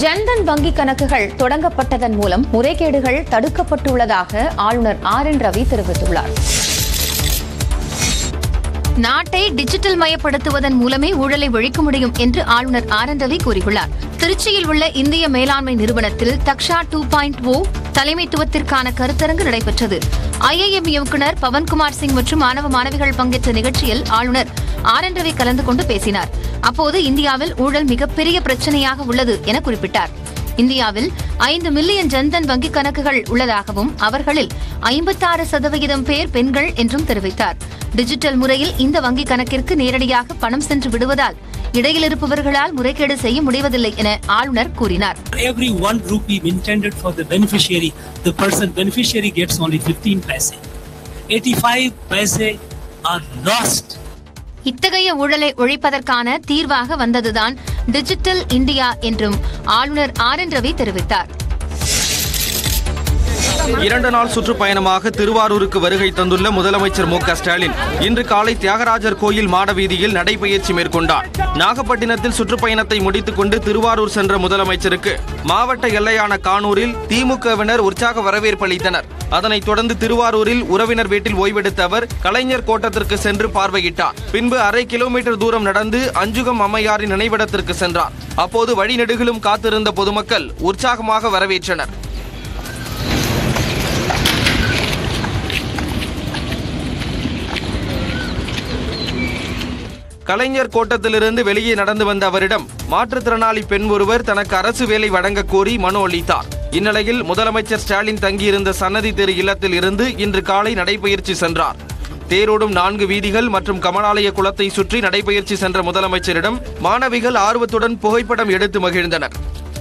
ஜன்தன் வங்கி கணக்குகள் தொடங்கப்பட்டதன் மூலம் முறைகேடுகள் தடுக்கப்பட்டுள்ளதாக ஆளுநர் ஆர் என் ரவி தெரிவித்துள்ளார் நாட்டை டிஜிட்டல் மயப்படுத்துவதன் மூலமே ஊழலை ஒழிக்க முடியும் என்று ஆளுநர் ஆர் என் ரவி கூறியுள்ளார் திருச்சியில் உள்ள இந்திய மேலாண்மை நிறுவனத்தில் தக்ஷா டூ பாயிண்ட் ஓ தலைமைத்துவத்திற்கான கருத்தரங்கு நடைபெற்றது ஐஐஎம் இயக்குநர் பவன்குமார் சிங் மற்றும் மாணவ மாணவிகள் பங்கேற்ற நிகழ்ச்சியில் ஆளுநர் ஆர் என் ரவி கலந்து கொண்டு பேசினார் அப்போது இந்தியாவில் ஊழல் மிகப்பெரிய பிரச்சனையாக உள்ளது என குறிப்பிட்டார் இந்தியாவில் ஐந்து மில்லியன் ஜன்தன் வங்கிக் கணக்குகள் உள்ளதாகவும் அவர்களில் ஐம்பத்தாறு சதவிகிதம் பேர் பெண்கள் என்றும் தெரிவித்தார் டிஜிட்டல் முறையில் இந்த வங்கிக் கணக்கிற்கு நேரடியாக பணம் சென்று விடுவதால் இடையில் இருப்பவர்களால் முறைகேடு செய்ய முடிவதில்லை என ஆளுநர் கூறினார் every one rupee intended for the beneficiary, the person beneficiary gets only 15 paise. 85 paise are lost. இத்தகைய ஊழலை ஒழிப்பதற்கான தீர்வாக வந்ததுதான் டிஜிட்டல் இந்தியா என்றும் ஆளுநர் ஆர் என் ரவி தெரிவித்தார் இரண்டு நாள் சுற்றுப்பயணமாக திருவாரூருக்கு வருகை தந்துள்ள முதலமைச்சர் மு க ஸ்டாலின் இன்று காலை தியாகராஜர் கோயில் மாடவீதியில் நடைபயிற்சி மேற்கொண்டார் நாகப்பட்டினத்தில் சுற்றுப்பயணத்தை முடித்துக் கொண்டு திருவாரூர் சென்ற முதலமைச்சருக்கு மாவட்ட எல்லையான கானூரில் திமுகவினர் உற்சாக வரவேற்பு அளித்தனர் அதனைத் தொடர்ந்து திருவாரூரில் உறவினர் வீட்டில் ஓய்வெடுத்த அவர் கலைஞர் கோட்டத்திற்கு சென்று பார்வையிட்டார் பின்பு அரை கிலோமீட்டர் தூரம் நடந்து அஞ்சுகம் அம்மையாரின் நினைவிடத்திற்கு சென்றார் அப்போது வழிநெடுகிலும் காத்திருந்த பொதுமக்கள் உற்சாகமாக வரவேற்றனர் கலைஞர் கோட்டத்திலிருந்து வெளியே நடந்து வந்த அவரிடம் மாற்றுத்திறனாளி பெண் ஒருவர் தனக்கு அரசு வேலை வழங்க கோரி மனு அளித்தார் இந்நிலையில் முதலமைச்சர் ஸ்டாலின் தங்கியிருந்த சன்னதி தெரு இல்லத்தில் இருந்து இன்று காலை நடைபயிற்சி சென்றார் தேரோடும் நான்கு வீதிகள் மற்றும் கமலாலய குளத்தை சுற்றி நடைபயிற்சி சென்ற முதலமைச்சரிடம் மாணவிகள் ஆர்வத்துடன் புகைப்படம் எடுத்து மகிழ்ந்தனர்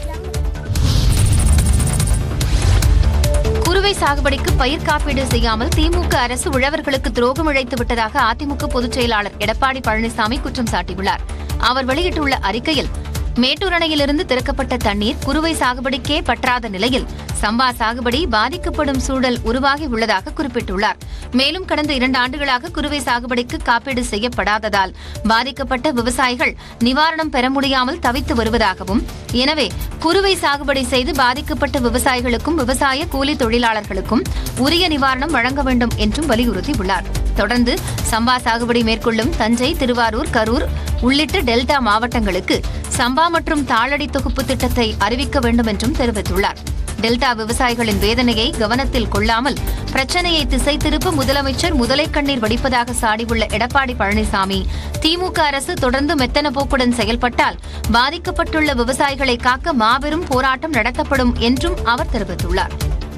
குறுவை சாகுபடிக்கு பயிர் காப்பீடு செய்யாமல் திமுக அரசு உழவர்களுக்கு துரோகம் இழைத்து விட்டதாக அதிமுக பொதுச் செயலாளர் எடப்பாடி பழனிசாமி குற்றம் சாட்டியுள்ளார் அவர் வெளியிட்டுள்ள அறிக்கையில் மேட்டூர் அணையிலிருந்து திறக்கப்பட்ட தண்ணீர் குறுவை சாகுபடிக்கே பற்றாத நிலையில் சம்பா சாகுபடி பாதிக்கப்படும் சூழல் உருவாகி உள்ளதாக குறிப்பிட்டுள்ளார் மேலும் கடந்த இரண்டு ஆண்டுகளாக குறுவை சாகுபடிக்கு காப்பீடு செய்யப்படாததால் பாதிக்கப்பட்ட விவசாயிகள் நிவாரணம் பெற முடியாமல் தவித்து வருவதாகவும் எனவே குறுவை சாகுபடி செய்து பாதிக்கப்பட்ட விவசாயிகளுக்கும் விவசாய கூலி தொழிலாளர்களுக்கும் உரிய நிவாரணம் வழங்க வேண்டும் என்றும் வலியுறுத்தியுள்ளார் தொடர்ந்து சம்பா சாகுபடி மேற்கொள்ளும் தஞ்சை திருவாரூர் கரூர் உள்ளிட்ட டெல்டா மாவட்டங்களுக்கு சம்பா மற்றும் தாளடி தொகுப்பு திட்டத்தை அறிவிக்க வேண்டும் என்றும் தெரிவித்துள்ளார் டெல்டா விவசாயிகளின் வேதனையை கவனத்தில் கொள்ளாமல் பிரச்சனையை திசை திருப்ப முதலமைச்சர் முதலை கண்ணீர் வடிப்பதாக சாடியுள்ள எடப்பாடி பழனிசாமி திமுக அரசு தொடர்ந்து மெத்தன போக்குடன் செயல்பட்டால் பாதிக்கப்பட்டுள்ள விவசாயிகளை காக்க மாபெரும் போராட்டம் நடத்தப்படும் என்றும் அவர் தெரிவித்துள்ளார்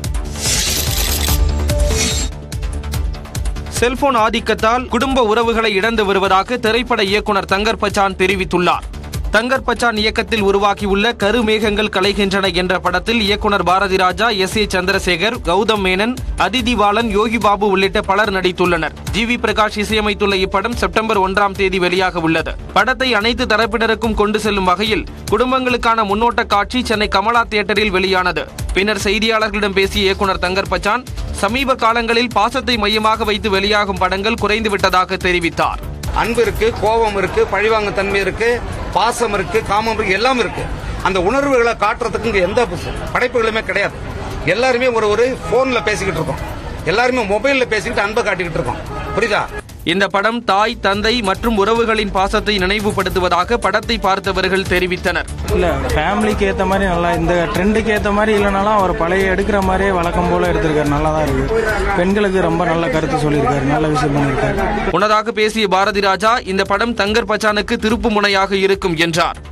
செல்போன் ஆதிக்கத்தால் குடும்ப உறவுகளை இழந்து வருவதாக திரைப்பட இயக்குனர் தங்கர் பச்சான் தெரிவித்துள்ளார் தங்கர் பச்சான் இயக்கத்தில் உருவாகியுள்ள கருமேகங்கள் கலைகின்றன என்ற படத்தில் இயக்குனர் பாரதி ராஜா எஸ் ஏ சந்திரசேகர் கௌதம் மேனன் அதிதி பாலன் யோகி பாபு உள்ளிட்ட பலர் நடித்துள்ளனர் ஜி வி பிரகாஷ் இசையமைத்துள்ள இப்படம் செப்டம்பர் ஒன்றாம் தேதி வெளியாக உள்ளது படத்தை அனைத்து தரப்பினருக்கும் கொண்டு செல்லும் வகையில் குடும்பங்களுக்கான முன்னோட்ட காட்சி சென்னை கமலா தியேட்டரில் வெளியானது பின்னர் செய்தியாளர்களிடம் பேசிய இயக்குனர் தங்கர் பச்சான் சமீப காலங்களில் பாசத்தை மையமாக வைத்து வெளியாகும் படங்கள் குறைந்து விட்டதாக தெரிவித்தார் அன்பு இருக்கு கோபம் இருக்கு பழிவாங்க தன்மை இருக்கு பாசம் இருக்கு காமம் இருக்கு எல்லாம் இருக்கு அந்த உணர்வுகளை காட்டுறதுக்கு இங்க எந்த படைப்புகளுமே கிடையாது எல்லாருமே ஒரு ஒரு போன்ல பேசிக்கிட்டு இருக்கோம் எல்லாருமே மொபைல்ல பேசிக்கிட்டு அன்பை காட்டிக்கிட்டு இருக்கோம் புரியுதா இந்த படம் தாய் தந்தை மற்றும் உறவுகளின் பாசத்தை நினைவுபடுத்துவதாக படத்தை பார்த்தவர்கள் தெரிவித்தனர் இல்லை ஃபேமிலிக்கு ஏற்ற மாதிரி நல்லா இந்த ட்ரெண்டுக்கு ஏற்ற மாதிரி இல்லைனாலும் அவர் பழைய எடுக்கிற மாதிரியே வழக்கம் போல எடுத்திருக்காரு நல்லா தான் இருக்கு பெண்களுக்கு ரொம்ப நல்ல கருத்து சொல்லியிருக்காரு நல்ல விஷயம் பண்ணியிருக்காரு முன்னதாக பேசிய பாரதி ராஜா இந்த படம் தங்கர் பச்சானுக்கு திருப்பு முனையாக இருக்கும் என்றார்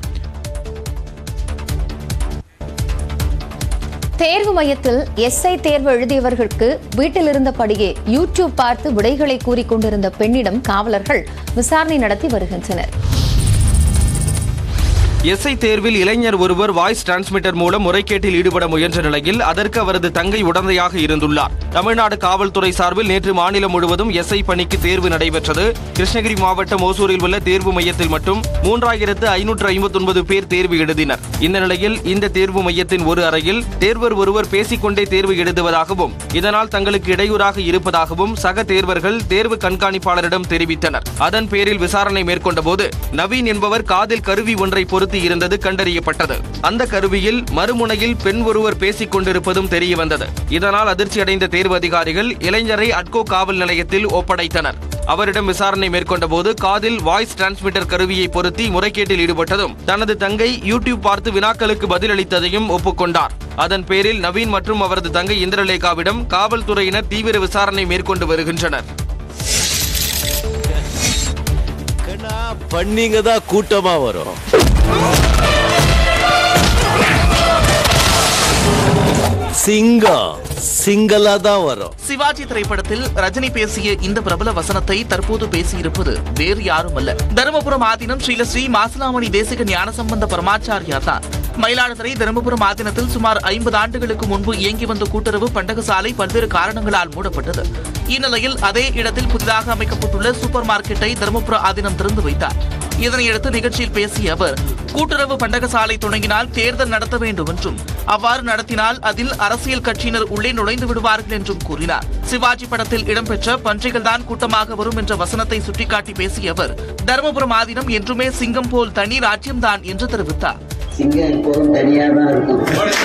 தேர்வு மையத்தில் எஸ்ஐ தேர்வு எழுதியவர்களுக்கு வீட்டில் இருந்தபடியே யூடியூப் பார்த்து விடைகளை கூறிக்கொண்டிருந்த பெண்ணிடம் காவலர்கள் விசாரணை நடத்தி வருகின்றனர் எஸ்ஐ தேர்வில் இளைஞர் ஒருவர் வாய்ஸ் டிரான்ஸ்மிட்டர் மூலம் முறைகேட்டில் ஈடுபட முயன்ற நிலையில் அதற்கு அவரது தங்கை உடந்தையாக இருந்துள்ளார் தமிழ்நாடு காவல்துறை சார்பில் நேற்று மாநிலம் முழுவதும் எஸ்ஐ பணிக்கு தேர்வு நடைபெற்றது கிருஷ்ணகிரி மாவட்டம் ஓசூரில் உள்ள தேர்வு மையத்தில் மட்டும் மூன்றாயிரத்து ஐநூற்று ஐம்பத்தி ஒன்பது பேர் தேர்வு எழுதினர் இந்த நிலையில் இந்த தேர்வு மையத்தின் ஒரு அறையில் தேர்வர் ஒருவர் பேசிக்கொண்டே தேர்வு எழுதுவதாகவும் இதனால் தங்களுக்கு இடையூறாக இருப்பதாகவும் சக தேர்வர்கள் தேர்வு கண்காணிப்பாளரிடம் தெரிவித்தனர் அதன் பேரில் விசாரணை மேற்கொண்ட போது நவீன் என்பவர் காதில் கருவி ஒன்றை பொருத்தி பொருத்தி இருந்தது கண்டறியப்பட்டது அந்த கருவியில் மறுமுனையில் பெண் ஒருவர் பேசிக் கொண்டிருப்பதும் தெரிய வந்தது இதனால் அதிர்ச்சியடைந்த தேர்வு அதிகாரிகள் இளைஞரை அட்கோ காவல் நிலையத்தில் ஒப்படைத்தனர் அவரிடம் விசாரணை மேற்கொண்ட போது காதில் வாய்ஸ் டிரான்ஸ்மிட்டர் கருவியை பொருத்தி முறைகேட்டில் ஈடுபட்டதும் தனது தங்கை யூடியூப் பார்த்து வினாக்களுக்கு பதிலளித்ததையும் ஒப்புக்கொண்டார் அதன் பேரில் நவீன் மற்றும் அவரது தங்கை இந்திரலேகாவிடம் காவல்துறையினர் தீவிர விசாரணை மேற்கொண்டு வருகின்றனர் பண்ணிங்க தான் கூட்டமா வரும் சிங்கம் சிங்கலா தான் வரும் சிவாஜி திரைப்படத்தில் ரஜினி பேசிய இந்த பிரபல வசனத்தை தற்போது பேசியிருப்பது வேறு யாரும் அல்ல தருமபுரம் ஆதீனம் ஸ்ரீலஸ்ரீ மாசிலாமணி தேசிக ஞானசம்பந்த பரமாச்சாரியா தான் மயிலாடுதுறை தருமபுரம் ஆதீனத்தில் சுமார் ஐம்பது ஆண்டுகளுக்கு முன்பு இயங்கி வந்த கூட்டுறவு பண்டகசாலை பல்வேறு காரணங்களால் மூடப்பட்டது இந்நிலையில் அதே இடத்தில் புதிதாக அமைக்கப்பட்டுள்ள சூப்பர் மார்க்கெட்டை தருமபுர ஆதீனம் திறந்து வைத்தார் இதனையடுத்து நிகழ்ச்சியில் பேசிய அவர் கூட்டுறவு பண்டகசாலை தொடங்கினால் தேர்தல் நடத்த வேண்டும் என்றும் அவ்வாறு நடத்தினால் அதில் அரசியல் கட்சியினர் உள்ளே நுழைந்து விடுவார்கள் என்றும் கூறினார் சிவாஜி படத்தில் இடம்பெற்ற பன்றிகள் தான் கூட்டமாக வரும் என்ற வசனத்தை சுட்டிக்காட்டி பேசிய அவர் தருமபுரம் ஆதீனம் என்றுமே சிங்கம் போல் தனி ராஜ்யம்தான் என்று தெரிவித்தார் சிங்கம் எப்போதும் தனியாக தான் இருக்கும்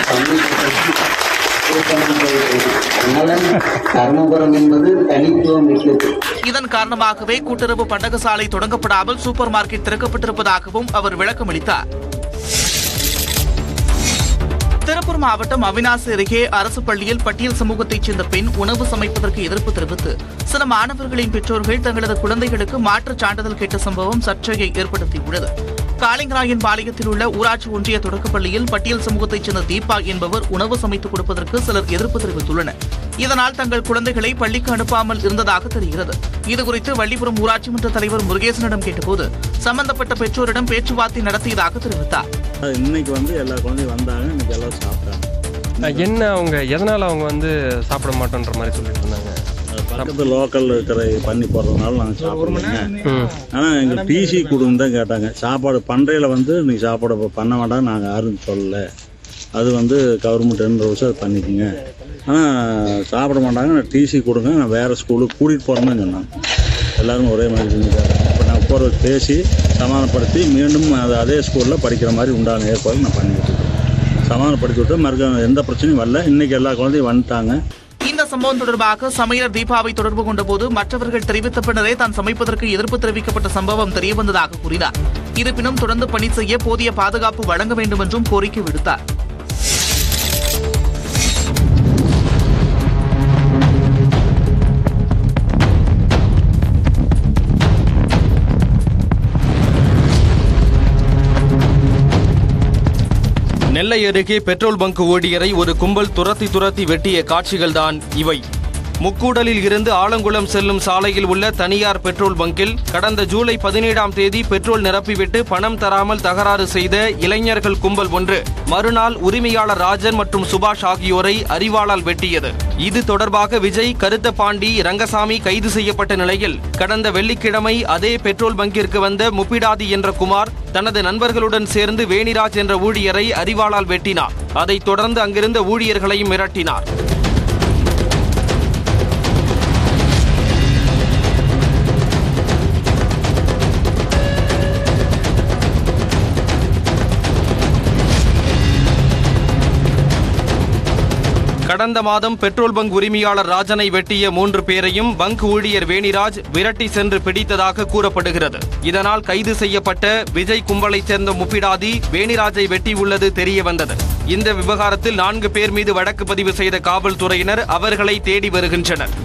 கூட்டமா போயிட்டு இருக்கும். அதனால தர்மபுரம் என்பது தனித்துவம் மிக்கது இதன் காரணமாகவே கூட்டுறவு பண்டகசாலை தொடங்கப்படாமல் சூப்பர் மார்க்கெட் திறக்கப்பட்டிருப்பதாகவும் அவர் விளக்கமளித்தார் திருப்பூர் மாவட்டம் அவினாசி அருகே அரசு பள்ளியில் பட்டியல் சமூகத்தைச் சேர்ந்த பெண் உணவு சமைப்பதற்கு எதிர்ப்பு தெரிவித்து சில மாணவர்களின் பெற்றோர்கள் தங்களது குழந்தைகளுக்கு மாற்றுச் சான்றிதழ் கேட்ட சம்பவம் சர்ச்சையை ஏற்படுத்தியுள்ளது காளிங்கராயன் பாளையத்தில் உள்ள ஊராட்சி ஒன்றிய தொடக்கப் பள்ளியில் பட்டியல் சமூகத்தைச் சேர்ந்த தீபா என்பவர் உணவு சமைத்துக் கொடுப்பதற்கு சிலர் எதிர்ப்பு தெரிவித்துள்ளனர் இதனால் தங்கள் குழந்தைகளை பள்ளிக்கு அனுப்பாமல் இருந்ததாக தெரிகிறது இதுகுறித்து வள்ளிபுரம் ஊராட்சி மன்ற தலைவர் முருகேசனிடம் கேட்டபோது சம்பந்தப்பட்ட பெற்றோரிடம் பேச்சுவார்த்தை நடத்தியதாக தெரிவித்தார் இன்னைக்கு வந்து எல்லா குழந்தையும் வந்தாங்க இன்னைக்கு எல்லாம் சாப்பிட்டாங்க என்ன அவங்க எதனால அவங்க வந்து சாப்பிட மாட்டோன்ற மாதிரி சொல்லிட்டு இருந்தாங்க பக்கத்து லோக்கல் இருக்கிற பண்ணி போடுறதுனால நாங்கள் சாப்பிடுறோங்க ஆனால் எங்கள் டிசி கொடுன்னு தான் கேட்டாங்க சாப்பாடு பண்றையில் வந்து நீங்கள் சாப்பாடு இப்ப பண்ண வேண்டாம் நாங்கள் யாரும் சொல்லலை அது வந்து கவர்மெண்ட் ரெண்டு வருஷம் அது பண்ணிக்கோங்க ஆனால் சாப்பிட மாட்டாங்க நான் டிசி கொடுங்க நான் வேறு ஸ்கூலுக்கு கூட்டிகிட்டு போகிறேன்னு சொன்னாங்க எல்லாரும் ஒரே மாதிரி செஞ்சுட்டாங்க இப்போ நான் போகிற பேசி சமாதானப்படுத்தி மீண்டும் அது அதே ஸ்கூலில் படிக்கிற மாதிரி உண்டான ஏற்பாடு நான் பண்ணிக்கிட்டு இருக்கேன் சமாதானப்படுத்தி விட்டு மறுக்க எந்த பிரச்சனையும் வரல இன்றைக்கி எல்லா குழந்தையும் வந்துட்டாங்க இந்த சம்பவம் தொடர்பாக சமையலர் தீபாவை தொடர்பு கொண்டபோது மற்றவர்கள் தெரிவித்த பின்னரே தான் சமைப்பதற்கு எதிர்ப்பு தெரிவிக்கப்பட்ட சம்பவம் தெரியவந்ததாக கூறினார் இருப்பினும் தொடர்ந்து பணி செய்ய போதிய பாதுகாப்பு வழங்க வேண்டும் என்றும் கோரிக்கை விடுத்தார் நெல்லை அருகே பெட்ரோல் பங்க் ஊழியரை ஒரு கும்பல் துரத்தி துரத்தி வெட்டிய காட்சிகள்தான் இவை முக்கூடலில் இருந்து ஆலங்குளம் செல்லும் சாலையில் உள்ள தனியார் பெட்ரோல் பங்கில் கடந்த ஜூலை பதினேழாம் தேதி பெட்ரோல் நிரப்பிவிட்டு பணம் தராமல் தகராறு செய்த இளைஞர்கள் கும்பல் ஒன்று மறுநாள் உரிமையாளர் ராஜன் மற்றும் சுபாஷ் ஆகியோரை அறிவாளால் வெட்டியது இது தொடர்பாக விஜய் கருத்தபாண்டி ரங்கசாமி கைது செய்யப்பட்ட நிலையில் கடந்த வெள்ளிக்கிழமை அதே பெட்ரோல் பங்கிற்கு வந்த முப்பிடாதி என்ற குமார் தனது நண்பர்களுடன் சேர்ந்து வேணிராஜ் என்ற ஊழியரை அறிவாளால் வெட்டினார் அதைத் தொடர்ந்து அங்கிருந்த ஊழியர்களையும் மிரட்டினார் கடந்த மாதம் பெட்ரோல் பங்க் உரிமையாளர் ராஜனை வெட்டிய மூன்று பேரையும் பங்க் ஊழியர் வேணிராஜ் விரட்டி சென்று பிடித்ததாக கூறப்படுகிறது இதனால் கைது செய்யப்பட்ட விஜய் கும்பலைச் சேர்ந்த முப்பிடாதி வேணிராஜை வெட்டியுள்ளது தெரிய வந்தது இந்த விவகாரத்தில் நான்கு பேர் மீது வழக்கு பதிவு செய்த காவல்துறையினர் அவர்களை தேடி வருகின்றனர்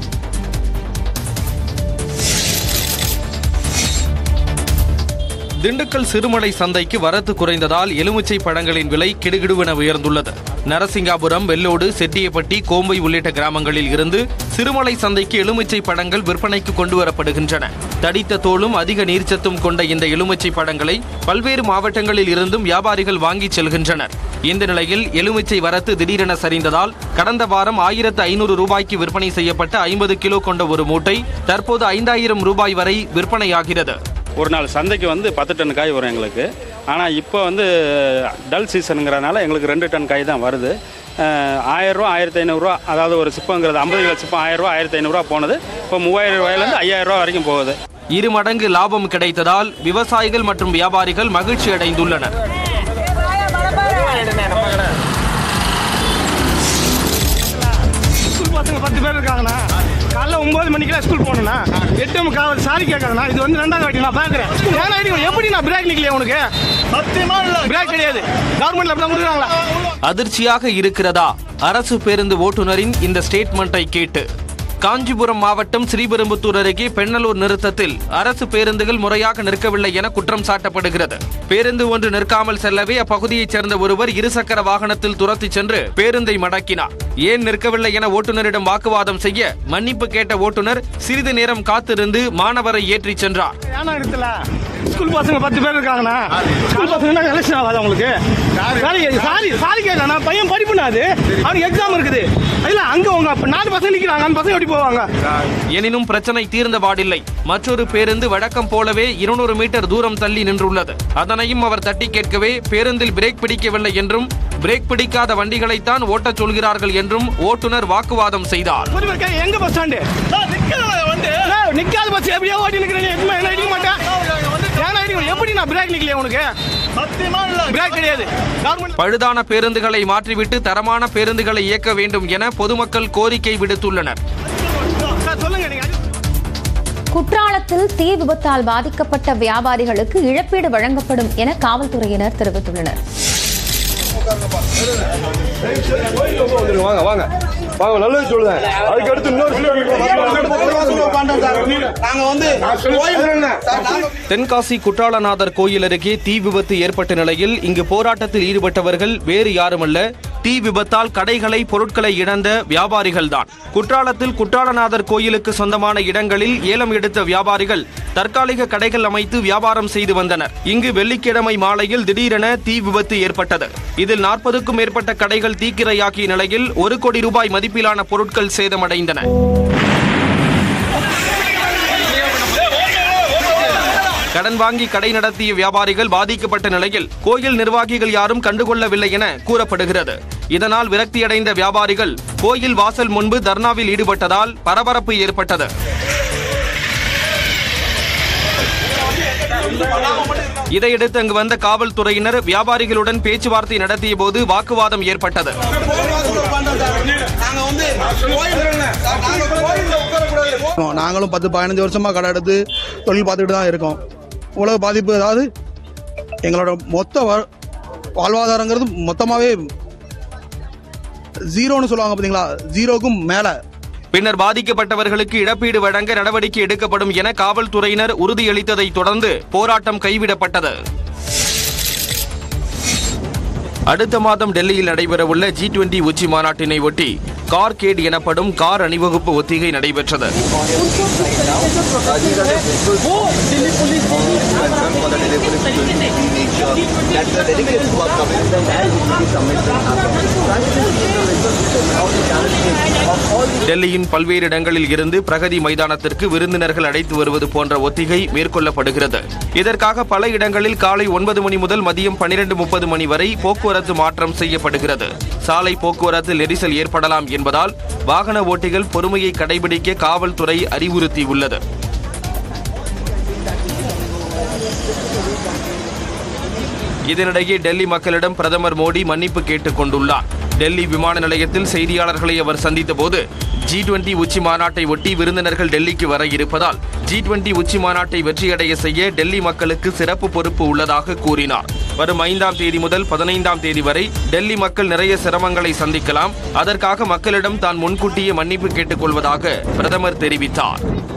திண்டுக்கல் சிறுமலை சந்தைக்கு வரத்து குறைந்ததால் எலுமிச்சை பழங்களின் விலை கிடுகிடுவென உயர்ந்துள்ளது நரசிங்காபுரம் வெள்ளோடு செட்டியப்பட்டி கோம்பை உள்ளிட்ட கிராமங்களில் இருந்து சிறுமலை சந்தைக்கு எலுமிச்சை பழங்கள் விற்பனைக்கு கொண்டு வரப்படுகின்றன தடித்த தோலும் அதிக நீர்ச்சத்தும் கொண்ட இந்த எலுமிச்சை பழங்களை பல்வேறு மாவட்டங்களில் இருந்தும் வியாபாரிகள் வாங்கிச் செல்கின்றனர் இந்த நிலையில் எலுமிச்சை வரத்து திடீரென சரிந்ததால் கடந்த வாரம் ஆயிரத்து ஐநூறு ரூபாய்க்கு விற்பனை செய்யப்பட்ட ஐம்பது கிலோ கொண்ட ஒரு மூட்டை தற்போது ஐந்தாயிரம் ரூபாய் வரை விற்பனையாகிறது ஒரு நாள் சந்தைக்கு வந்து பத்து டன் காய் வரும் எங்களுக்கு ஆனால் இப்போ வந்து டல் சீசனுங்கிறனால எங்களுக்கு ரெண்டு டன் காய் தான் வருது ஆயிரரூவா ஆயிரத்தி ஐநூறுரூவா அதாவது ஒரு சிப்பங்கிறது ஐம்பது கிலோ சிப்பம் ஆயிரரூவா ஆயிரத்தி ஐநூறுரூவா போனது இப்போ மூவாயிரம் ரூபாயிலேருந்து ஐயாயிரம் ரூபா வரைக்கும் போகுது இரு மடங்கு லாபம் கிடைத்ததால் விவசாயிகள் மற்றும் வியாபாரிகள் மகிழ்ச்சி அடைந்துள்ளனர் எட்டும் காவல் சாரி கேட்கறேன் இது வந்து ரெண்டாவது வாட்டி நான் பாக்குறேன் ஏன் ஐடி எப்படி நான் பிரேக் நிக்கலையே உனக்கு சத்தியமா இல்ல பிரேக் கிடையாது கவர்மெண்ட்ல அப்படி கொடுக்குறாங்களா அதிர்ச்சியாக இருக்கிறதா அரசு பேருந்து ஓட்டுநரின் இந்த ஸ்டேட்மெண்ட்டை கேட்டு காஞ்சிபுரம் மாவட்டம் ஸ்ரீபெரும்புத்தூர் அருகே பெண்ணலூர் நிறுத்தத்தில் அரசு பேருந்துகள் முறையாக நிற்கவில்லை என குற்றம் சாட்டப்படுகிறது பேருந்து ஒன்று நிற்காமல் செல்லவே அப்பகுதியைச் சேர்ந்த ஒருவர் இருசக்கர வாகனத்தில் துரத்திச் சென்று பேருந்தை மடக்கினார் ஏன் நிற்கவில்லை என ஓட்டுநரிடம் வாக்குவாதம் செய்ய மன்னிப்பு கேட்ட ஓட்டுநர் சிறிது நேரம் காத்திருந்து மாணவரை ஏற்றிச் சென்றார் ஏன்னா இருக்குல்ல ஸ்கூல் பசங்க பத்து பேர் இருக்காங்கண்ணா ஸ்கூல் பசங்க எலெக்ஷன் ஆகாது உங்களுக்கு சாரி சாரி சாரி கேட்கலாம் பையன் படிப்புனா அது அவனுக்கு எக்ஸாம் இருக்குது இல்ல அங்க உங்க அப்ப நாலு பசங்க நிக்கிறாங்க அந்த பசங்க எப்படி போவாங்க எனினும் பிரச்சனை தீர்ந்தபாடில்லை மற்றொரு பேருந்து வழக்கம் போலவே இருநூறு மீட்டர் தூரம் தள்ளி நின்றுள்ளது அதனையும் அவர் தட்டி கேட்கவே பேருந்தில் பிரேக் பிடிக்கவில்லை என்றும் பிரேக் பிடிக்காத வண்டிகளைத்தான் ஓட்டச் சொல்கிறார்கள் என்றும் ஓட்டுநர் வாக்குவாதம் செய்தார் ஒரு பேர் கேட்க, எங்க பஸ் ஸ்டாண்டு நிக்காத பஸ் எப்படியோ ஓட்டி நிக்கிறீங்க எப்பவுமே என்ன அடிக்க மாட்டேன் ஏன்னா அடிக்க எப்படி நான் பிரேக் நிக்கலையே உனக்கு சத்தியமா இல்ல பிரேக் கிடையாது கவர்மெண்ட் பழுதான பேருந்துகளை மாற்றிவிட்டு தரமான பேருந்துகளை இயக்க வேண்டும் என பொதுமக்கள் கோரிக்கை விடுத்துள்ளனர் சொல்லுங்க நீங்க குற்றாலத்தில் தீ விபத்தால் பாதிக்கப்பட்ட வியாபாரிகளுக்கு இழப்பீடு வழங்கப்படும் என காவல்துறையினர் தெரிவித்துள்ளனர் வாங்க வாங்க வாங்க நல்லது சொல்லுங்க அதுக்கு அடுத்து நாங்க வந்து தென்காசி குற்றாலநாதர் கோயில் அருகே தீ விபத்து ஏற்பட்ட நிலையில் இங்கு போராட்டத்தில் ஈடுபட்டவர்கள் வேறு யாருமல்ல தீ விபத்தால் கடைகளை பொருட்களை இழந்த வியாபாரிகள்தான் குற்றாலத்தில் குற்றாலநாதர் கோயிலுக்கு சொந்தமான இடங்களில் ஏலம் எடுத்த வியாபாரிகள் தற்காலிக கடைகள் அமைத்து வியாபாரம் செய்து வந்தனர் இங்கு வெள்ளிக்கிழமை மாலையில் திடீரென தீ விபத்து ஏற்பட்டது இதில் நாற்பதுக்கும் மேற்பட்ட கடைகள் தீக்கிரையாக்கிய நிலையில் ஒரு கோடி ரூபாய் மதிப்பிலான பொருட்கள் சேதமடைந்தன கடன் வாங்கி கடை நடத்திய வியாபாரிகள் பாதிக்கப்பட்ட நிலையில் கோயில் நிர்வாகிகள் யாரும் கண்டுகொள்ளவில்லை என கூறப்படுகிறது இதனால் விரக்தியடைந்த வியாபாரிகள் கோயில் வாசல் முன்பு தர்ணாவில் ஈடுபட்டதால் பரபரப்பு ஏற்பட்டது இதையடுத்து அங்கு வந்த காவல்துறையினர் வியாபாரிகளுடன் பேச்சுவார்த்தை நடத்திய போது வாக்குவாதம் ஏற்பட்டது நாங்களும் பத்து பதினஞ்சு வருஷமா கடை எடுத்து தொழில் பார்த்துட்டு தான் இருக்கோம் உலக பாதிப்பு அதாவது எங்களோட மொத்த வ- வாழ்வாதாரங்கிறது மொத்தமாகவே ஜீரோன்னு சொல்லுவாங்க பார்த்தீங்களா ஜீரோக்கும் மேலே பின்னர் பாதிக்கப்பட்டவர்களுக்கு இழப்பீடு வழங்க நடவடிக்கை எடுக்கப்படும் என காவல்துறையினர் உறுதியளித்ததைத் தொடர்ந்து போராட்டம் கைவிடப்பட்டது அடுத்த மாதம் டெல்லியில் நடைபெறவுள்ள ஜி டுவெண்டி உச்சி மாநாட்டினை ஒட்டி கார் கேட் எனப்படும் கார் அணிவகுப்பு ஒத்திகை நடைபெற்றது டெல்லியின் பல்வேறு இடங்களில் இருந்து பிரகதி மைதானத்திற்கு விருந்தினர்கள் அழைத்து வருவது போன்ற ஒத்திகை மேற்கொள்ளப்படுகிறது இதற்காக பல இடங்களில் காலை ஒன்பது மணி முதல் மதியம் பன்னிரண்டு முப்பது மணி வரை போக்குவரத்து மாற்றம் செய்யப்படுகிறது சாலை போக்குவரத்து நெரிசல் ஏற்படலாம் என்பதால் வாகன ஓட்டிகள் பொறுமையை கடைபிடிக்க காவல்துறை அறிவுறுத்தியுள்ளது இதனிடையே டெல்லி மக்களிடம் பிரதமர் மோடி மன்னிப்பு கேட்டுக் கொண்டுள்ளார் டெல்லி விமான நிலையத்தில் செய்தியாளர்களை அவர் சந்தித்த போது ஜி டுவெண்டி உச்சி மாநாட்டை ஒட்டி விருந்தினர்கள் டெல்லிக்கு வர இருப்பதால் ஜி டுவெண்டி உச்சி மாநாட்டை வெற்றியடைய செய்ய டெல்லி மக்களுக்கு சிறப்பு பொறுப்பு உள்ளதாக கூறினார் வரும் ஐந்தாம் தேதி முதல் பதினைந்தாம் தேதி வரை டெல்லி மக்கள் நிறைய சிரமங்களை சந்திக்கலாம் அதற்காக மக்களிடம் தான் முன்கூட்டியே மன்னிப்பு கேட்டுக்கொள்வதாக பிரதமர் தெரிவித்தார்